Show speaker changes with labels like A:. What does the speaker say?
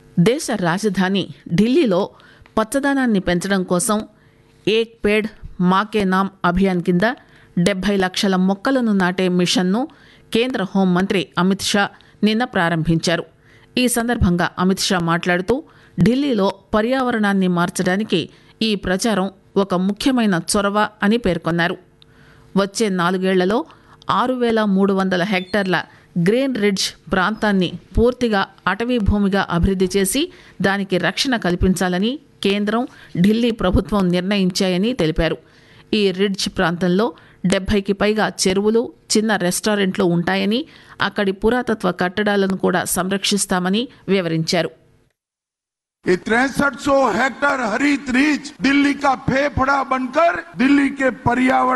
A: దేశ రాజధాని ఢిల్లీలో పచ్చదనాన్ని పెంచడం కోసం ఏక్ పేడ్ మాకే నామ్ అభియాన్ కింద డెబ్బై లక్షల మొక్కలను నాటే మిషన్ను కేంద్ర హోంమంత్రి అమిత్ షా నిన్న ప్రారంభించారు ఈ సందర్భంగా అమిత్ షా మాట్లాడుతూ ఢిల్లీలో పర్యావరణాన్ని మార్చడానికి ఈ ప్రచారం ఒక ముఖ్యమైన చొరవ అని పేర్కొన్నారు వచ్చే నాలుగేళ్లలో ఆరు వేల మూడు వందల హెక్టార్ల గ్రీన్ రిడ్జ్ ప్రాంతాన్ని పూర్తిగా అటవీ భూమిగా అభివృద్ధి చేసి దానికి రక్షణ కల్పించాలని కేంద్రం ఢిల్లీ ప్రభుత్వం నిర్ణయించాయని తెలిపారు ఈ రిడ్జ్ ప్రాంతంలో డెబ్బైకి పైగా చెరువులు చిన్న రెస్టారెంట్లు ఉంటాయని అక్కడి పురాతత్వ కట్టడాలను కూడా సంరక్షిస్తామని వివరించారు
B: ये तिरसठ सौ हेक्टेयर हरित रीच दिल्ली का फेफड़ा बनकर दिल्ली के पर्यावरण